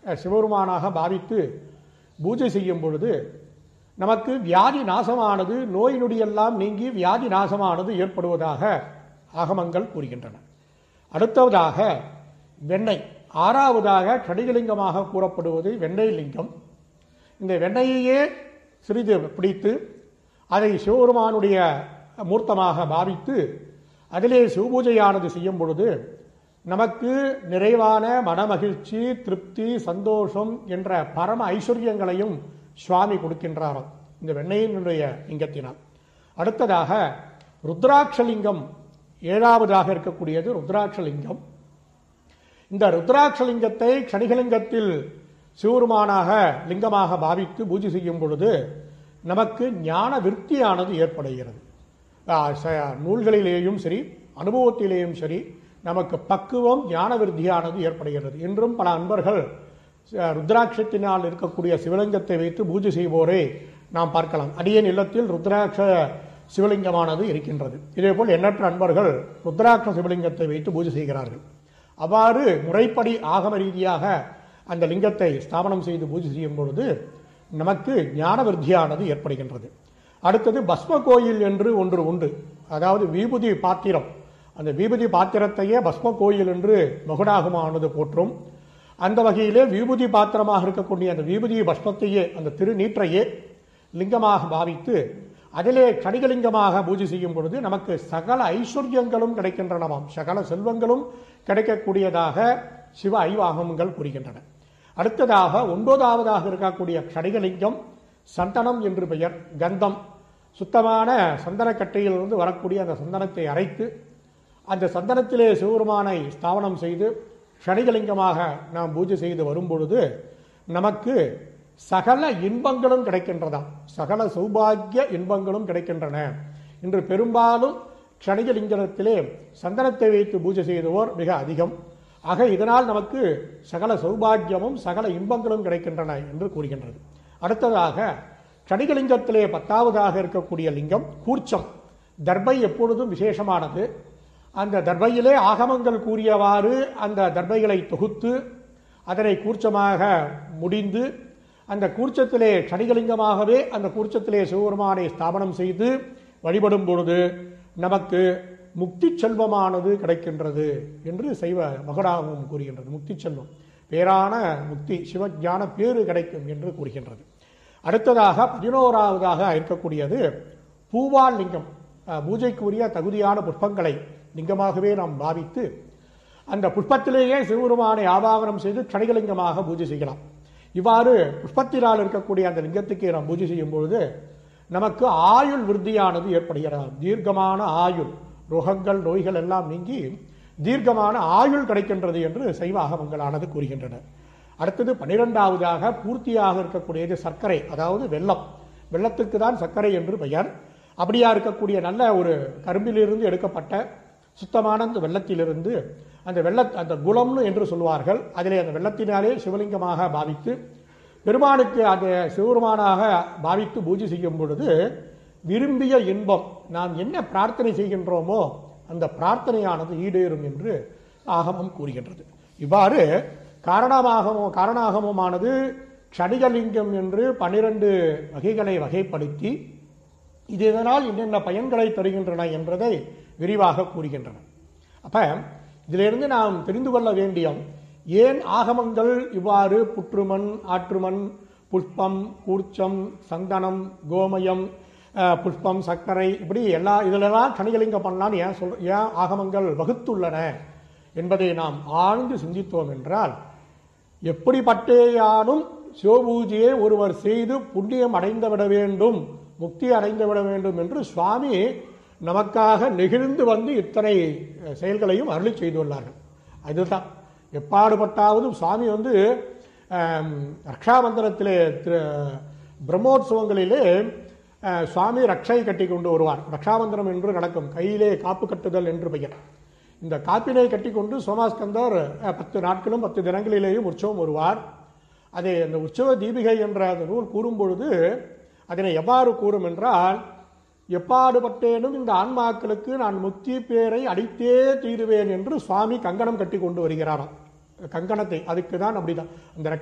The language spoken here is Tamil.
அஹ், சிவபெருமானாக பாவித்து பூஜை செய்யும் பொழுது நமக்கு வியாதி நாசமானது நோய் நொடியெல்லாம் நீங்கி வியாதி நாசமானது ஏற்படுவதாக ஆகமங்கள் கூறுகின்றன அடுத்ததாக வெண்ணெய் ஆறாவதாக கடிகலிங்கமாக கூறப்படுவது வெண்ணெய் லிங்கம் இந்த வெண்ணெயையே சிறிது பிடித்து அதை சிவபெருமானுடைய மூர்த்தமாக பாவித்து அதிலே சிவபூஜையானது செய்யும் பொழுது நமக்கு நிறைவான மனமகிழ்ச்சி திருப்தி சந்தோஷம் என்ற பரம ஐஸ்வர்யங்களையும் சுவாமி கொடுக்கின்றாராம் இந்த வெண்ணையினுடைய லிங்கத்தினால் அடுத்ததாக ருத்ராட்சலிங்கம் ஏழாவதாக இருக்கக்கூடியது ருத்ராட்சலிங்கம் இந்த ருத்ராட்சலிங்கத்தை கணிகலிங்கத்தில் சிவருமானாக லிங்கமாக பாவித்து பூஜை செய்யும் பொழுது நமக்கு ஞான விருத்தியானது ஏற்படுகிறது ஆ, ச- நூல்களிலேயும் சரி அனுபவத்திலேயும் சரி நமக்கு பக்குவம் ஞான விருத்தியானது ஏற்படுகிறது இன்றும் பல அன்பர்கள் ச- ருத்ராட்சத்தினால் இருக்கக்கூடிய சிவலிங்கத்தை வைத்து பூஜை செய்வோரை நாம் பார்க்கலாம் அடியேன் இல்லத்தில் ருத்ராட்ச சிவலிங்கமானது இருக்கின்றது இதேபோல் எண்ணற்ற அன்பர்கள் ருத்ராட்ச சிவலிங்கத்தை வைத்து பூஜை செய்கிறார்கள் அவ்வாறு முறைப்படி ஆகம ரீதியாக அந்த லிங்கத்தை ஸ்தாபனம் செய்து பூஜை செய்யும் பொழுது நமக்கு ஞான விருத்தியானது ஏற்படுகின்றது அடுத்தது பஸ்ம கோயில் என்று ஒன்று உண்டு அதாவது விபூதி பாத்திரம் அந்த விபூதி பாத்திரத்தையே பஸ்ம கோயில் என்று மகுடாகமானது போற்றும் அந்த வகையிலே விபூதி பாத்திரமாக இருக்கக்கூடிய அந்த விபூதி பஸ்மத்தையே அந்த திருநீற்றையே லிங்கமாக பாவித்து அதிலே கடிகலிங்கமாக பூஜை செய்யும் பொழுது நமக்கு சகல ஐஸ்வர்யங்களும் கிடைக்கின்றனவாம் சகல செல்வங்களும் கிடைக்கக்கூடியதாக சிவ ஐவாகமங்கள் கூறுகின்றன அடுத்ததாக ஒன்பதாவதாக இருக்கக்கூடிய கடிகலிங்கம் சந்தனம் என்று பெயர் கந்தம் சுத்தமான சந்தனக்கட்டையிலிருந்து வரக்கூடிய அந்த சந்தனத்தை அரைத்து அந்த சந்தனத்திலே சிவபெருமானை ஸ்தாபனம் செய்து ஷடிகலிங்கமாக நாம் பூஜை செய்து வரும் பொழுது நமக்கு சகல இன்பங்களும் கிடைக்கின்றதாம் சகல சௌபாகிய இன்பங்களும் கிடைக்கின்றன இன்று பெரும்பாலும் ஷடிகலிங்கத்திலே சந்தனத்தை வைத்து பூஜை செய்தவோர் மிக அதிகம் ஆக இதனால் நமக்கு சகல சௌபாகியமும் சகல இன்பங்களும் கிடைக்கின்றன என்று கூறுகின்றது அடுத்ததாக கடிகலிங்கத்திலே பத்தாவதாக இருக்கக்கூடிய லிங்கம் கூர்ச்சம் தர்பை எப்பொழுதும் விசேஷமானது அந்த தர்பையிலே ஆகமங்கள் கூறியவாறு அந்த தர்பைகளை தொகுத்து அதனை கூர்ச்சமாக முடிந்து அந்த கூர்ச்சத்திலே கடிகலிங்கமாகவே அந்த கூர்ச்சத்திலே சிவபெருமானை ஸ்தாபனம் செய்து வழிபடும் பொழுது நமக்கு முக்தி செல்வமானது கிடைக்கின்றது என்று சைவ மகடாகவும் கூறுகின்றது முக்தி செல்வம் பேரான முக்தி சிவஞான பேறு கிடைக்கும் என்று கூறுகின்றது அடுத்ததாக பதினோராவதாக இருக்கக்கூடியது பூவால் லிங்கம் அஹ், பூஜைக்குரிய தகுதியான புஷ்பங்களை லிங்கமாகவே நாம் பாவித்து அந்த புஷ்பத்திலேயே சிவபெருமானை ஆவாகனம் செய்து கணிகலிங்கமாக பூஜை செய்யலாம் இவ்வாறு புஷ்பத்தினால் இருக்கக்கூடிய அந்த லிங்கத்துக்கு நாம் பூஜை செய்யும் பொழுது நமக்கு ஆயுள் விருத்தியானது ஏற்படுகிறது தீர்க்கமான ஆயுள் ரோகங்கள் நோய்கள் எல்லாம் நீங்கி தீர்க்கமான ஆயுள் கிடைக்கின்றது என்று சைவ ஆகமங்களானது கூறுகின்றன அடுத்தது பன்னிரெண்டாவதாக பூர்த்தியாக இருக்கக்கூடியது சர்க்கரை அதாவது வெள்ளம் வெள்ளத்துக்கு தான் சர்க்கரை என்று பெயர் அப்படியா இருக்கக்கூடிய நல்ல ஒரு கரும்பிலிருந்து எடுக்கப்பட்ட சுத்தமான அந்த வெள்ளத்திலிருந்து அந்த வெள்ள அந்த குலம்னு என்று சொல்வார்கள் அதிலே அந்த வெள்ளத்தினாலே சிவலிங்கமாக பாவித்து பெருமானுக்கு அந்த சிவபெருமானாக பாவித்து பூஜை செய்யும் பொழுது விரும்பிய இன்பம் நாம் என்ன பிரார்த்தனை செய்கின்றோமோ அந்த பிரார்த்தனையானது ஈடேறும் என்று ஆகமம் கூறுகின்றது இவ்வாறு காரணமாகமோ காரணாகமமானது ஷடிகலிங்கம் என்று பன்னிரண்டு வகைகளை வகைப்படுத்தி இது இதனால் என்னென்ன பயன்களை தருகின்றன என்பதை விரிவாக கூறுகின்றன அப்ப இதிலிருந்து நாம் தெரிந்து கொள்ள வேண்டியம் ஏன் ஆகமங்கள் இவ்வாறு புற்றுமண் ஆற்றுமண் புஷ்பம் கூர்ச்சம் சந்தனம் கோமயம் அஹ், புஷ்பம் சர்க்கரை இப்படி எல்லா இதிலெல்லாம் கணிகலிங்கம் பண்ணலான்னு ஏன் சொல் ஏன் ஆகமங்கள் வகுத்துள்ளன என்பதை நாம் ஆழ்ந்து சிந்தித்தோம் என்றால் எப்படிப்பட்டேயானும் சிவபூஜையை ஒருவர் செய்து புண்ணியம் அடைந்து விட வேண்டும் முக்தி அடைந்து விட வேண்டும் என்று சுவாமி நமக்காக நெகிழ்ந்து வந்து இத்தனை அஹ், செயல்களையும் அருளி செய்துள்ளார்கள் அதுதான் எப்பாடுபட்டாவது சுவாமி வந்து ஆம், ரக்ஷாபந்தனத்திலே திரு பிரம்மோற்சவங்களிலே அஹ், சுவாமி ரக்ஷை கட்டி கொண்டு வருவார் ரக்ஷாபந்தனம் என்று நடக்கும் கையிலே காப்பு கட்டுதல் என்று பெயர் இந்த காப்பினை கட்டிக்கொண்டு சோமாஸ்கந்தர் அஹ், பத்து நாட்களும் பத்து தினங்களிலேயும் உற்சவம் வருவார் அதை அந்த உற்சவ தீபிகை என்ற அந்த நூல் கூறும் பொழுது அதனை எவ்வாறு கூறும் என்றால் எப்பாடுபட்டேனும் இந்த ஆன்மாக்களுக்கு நான் முக்தி பேரை அடித்தே தீருவேன் என்று சுவாமி கங்கணம் கட்டி கொண்டு வருகிறாராம் கங்கணத்தை அதுக்கு தான் அப்படிதான் அந்த